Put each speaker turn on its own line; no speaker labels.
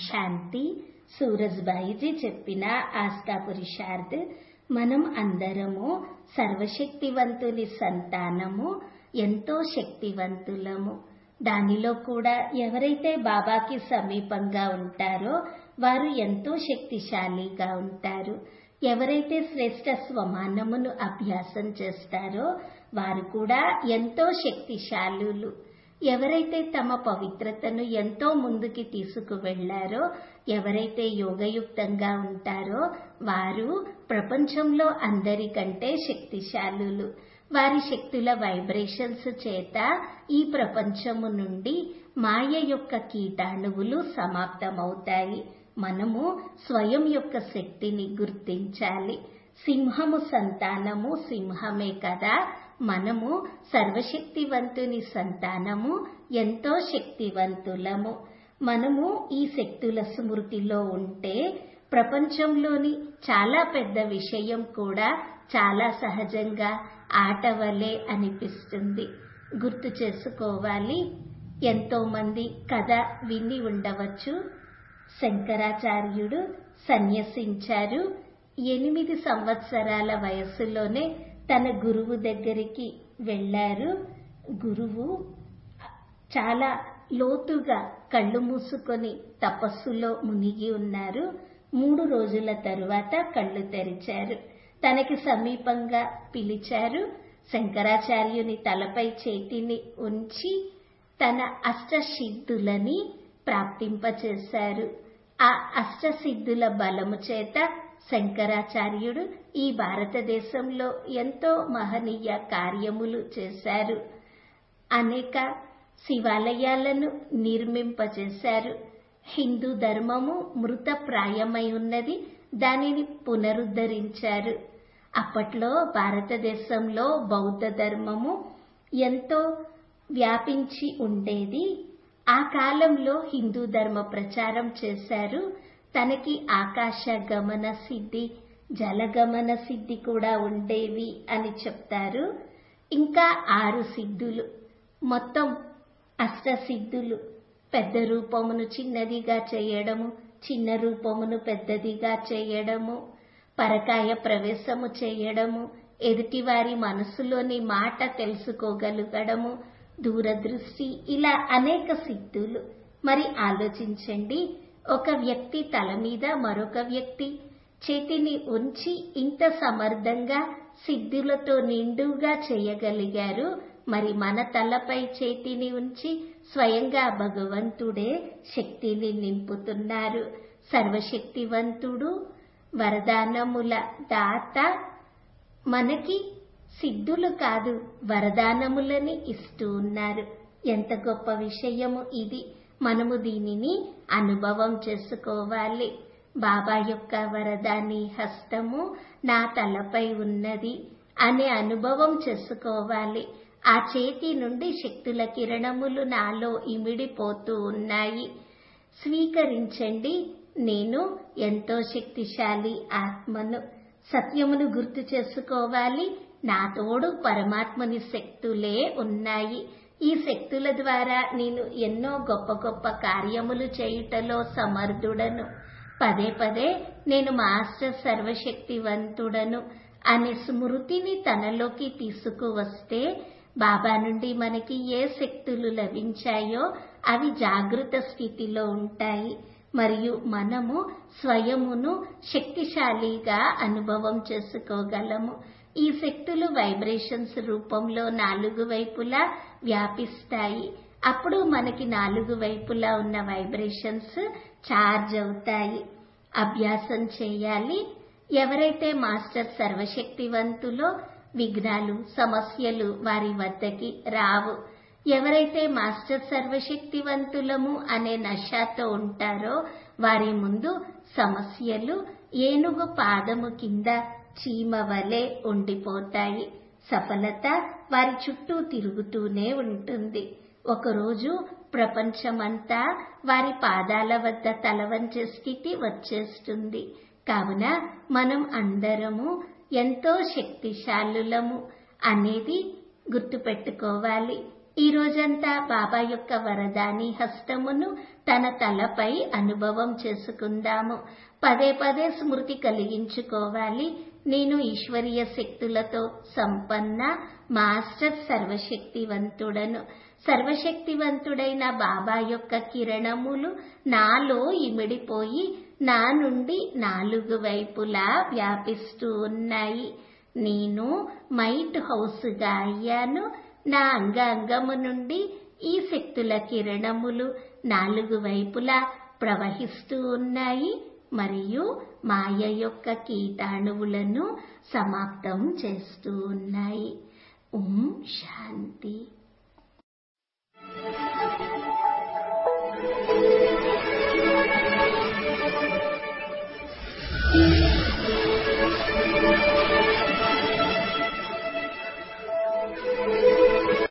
శాంతి సూరజ్బాయిజీ చెప్పిన ఆస్థా పురుషార్థ్ మనం అందరము సర్వశక్తివంతుని సంతానము ఎంతో శక్తివంతులము దానిలో కూడా ఎవరైతే బాబాకి సమీపంగా ఉంటారో వారు ఎంతో శక్తిశాలిగా ఉంటారు ఎవరైతే శ్రేష్ట స్వమానమును అభ్యాసం చేస్తారో వారు కూడా ఎంతో శక్తిశాలులు ఎవరైతే తమ పవిత్రతను ఎంతో ముందుకి తీసుకువెళ్లారో ఎవరైతే యోగయుక్తంగా ఉంటారో వారు ప్రపంచంలో అందరికంటే శక్తిశాలులు వారి శక్తుల వైబ్రేషన్స్ చేత ఈ ప్రపంచము నుండి మాయ యొక్క కీటాణువులు సమాప్తమవుతాయి మనము స్వయం యొక్క శక్తిని గుర్తించాలి సింహము సంతానము సింహమే కదా మనము సర్వశక్తివంతుని సంతానము ఎంతో శక్తివంతులము మనము ఈ శక్తుల స్మృతిలో ఉంటే ప్రపంచంలోని చాలా పెద్ద విషయం కూడా చాలా సహజంగా ఆట వలె అనిపిస్తుంది గుర్తు చేసుకోవాలి ఎంతో మంది కథ విని ఉండవచ్చు శంకరాచార్యుడు సన్యసించారు ఎనిమిది సంవత్సరాల వయస్సులోనే తన గురువు దగ్గరికి వెళ్లారు గురువు చాలా లోతుగా కళ్ళు మూసుకొని తపస్సులో మునిగి ఉన్నారు మూడు రోజుల తరువాత కళ్ళు తెరిచారు తనకి సమీపంగా పిలిచారు శంకరాచార్యుని తలపై చేతిని ఉంచి తన అష్టసిద్ధులని ప్రాప్తింపచేశారు ఆ అష్టసిద్ధుల బలము చేత శంకరాచార్యుడు ఈ భారతదేశంలో ఎంతో మహనీయ కార్యములు చేశారు అనేక శివాలయాలను నిర్మింపచేశారు హిందూ ధర్మము మృతప్రాయమై ఉన్నది దానిని పునరుద్ధరించారు అప్పట్లో భారతదేశంలో బౌద్ధ ధర్మము ఎంతో వ్యాపించి ఉండేది ఆ కాలంలో హిందూ ధర్మ ప్రచారం చేశారు తనకి ఆకాశ గమన సిద్ధి జలగమన సిద్ధి కూడా ఉండేవి అని చెప్తారు ఇంకా ఆరు సిద్ధులు మొత్తం అష్టసిద్ధులు పెద్ద రూపమును చిన్నదిగా చేయడము చిన్న రూపమును పెద్దదిగా చేయడము పరకాయ ప్రవేశము చేయడము ఎదుటివారి మనసులోని మాట తెలుసుకోగలగడము దూరదృష్టి ఇలా అనేక సిద్ధులు మరి ఆలోచించండి ఒక వ్యక్తి తల మీద మరొక వ్యక్తి చేతిని ఉంచి ఇంత సమర్థంగా సిద్ధులతో నిండుగా చేయగలిగారు మరి మన తలపై చేతిని ఉంచి స్వయంగా భగవంతుడే శక్తిని నింపుతున్నారు సర్వశక్తివంతుడు వరదానముల దాత మనకి సిద్ధులు కాదు వరదానములని ఇస్తూ ఉన్నారు ఎంత గొప్ప విషయము ఇది మనము దీనిని అనుభవం చేసుకోవాలి బాబా యొక్క వరదాని హస్తము నా తలపై ఉన్నది అనే అనుభవం చేసుకోవాలి ఆ చేతి నుండి శక్తుల కిరణములు నాలో ఇమిడిపోతూ ఉన్నాయి స్వీకరించండి నేను ఎంతో శక్తిశాలి ఆత్మను సత్యమును గుర్తు చేసుకోవాలి నా తోడు పరమాత్మని శక్తులే ఉన్నాయి ఈ శక్తుల ద్వారా నేను ఎన్నో గొప్ప గొప్ప కార్యములు చేయుటలో సమర్థుడను పదే పదే నేను మాస్టర్ సర్వశక్తివంతుడను అనే స్మృతిని తనలోకి తీసుకువస్తే బాబా నుండి మనకి ఏ శక్తులు లభించాయో అవి జాగృత స్థితిలో ఉంటాయి మరియు మనము స్వయమును శక్తిశాలిగా అనుభవం చేసుకోగలము ఈ శక్తులు వైబ్రేషన్స్ రూపంలో నాలుగు వైపులా వ్యాపిస్తాయి అప్పుడు మనకి నాలుగు వైపులా ఉన్న వైబ్రేషన్స్ చార్జ్ అవుతాయి అభ్యాసం చేయాలి ఎవరైతే మాస్టర్ సర్వశక్తివంతులో విఘ్నాలు సమస్యలు వారి వద్దకి రావు ఎవరైతే మాస్టర్ సర్వశక్తివంతులము అనే నషాతో ఉంటారో వారి ముందు సమస్యలు ఏనుగు పాదము కింద చీమ వలె ఉండిపోతాయి సఫలత వారి చుట్టూ తిరుగుతూనే ఉంటుంది ఒకరోజు ప్రపంచమంతా వారి పాదాల వద్ద తలవంచే స్థితి వచ్చేస్తుంది కావున మనం అందరము ఎంతో శక్తిశాలులము అనేది గుర్తుపెట్టుకోవాలి ఈ రోజంతా బాబా యొక్క వరదాని హస్తమును తన తలపై అనుభవం చేసుకుందాము పదే పదే స్మృతి కలిగించుకోవాలి నేను ఈశ్వరీయ శక్తులతో సంపన్న మాస్టర్ సర్వశక్తివంతుడను సర్వశక్తివంతుడైన బాబా యొక్క కిరణములు నాలో ఇమిడిపోయి నా నుండి నాలుగు వైపులా వ్యాపిస్తూ ఉన్నాయి నేను మైట్ హౌస్గా అయ్యాను నా అంగ అంగము నుండి ఈ శక్తుల కిరణములు నాలుగు వైపులా ప్రవహిస్తూ ఉన్నాయి మరియు మాయ యొక్క కీటాణువులను సమాప్తం చేస్తూ ఉన్నాయి ఓం శాంతి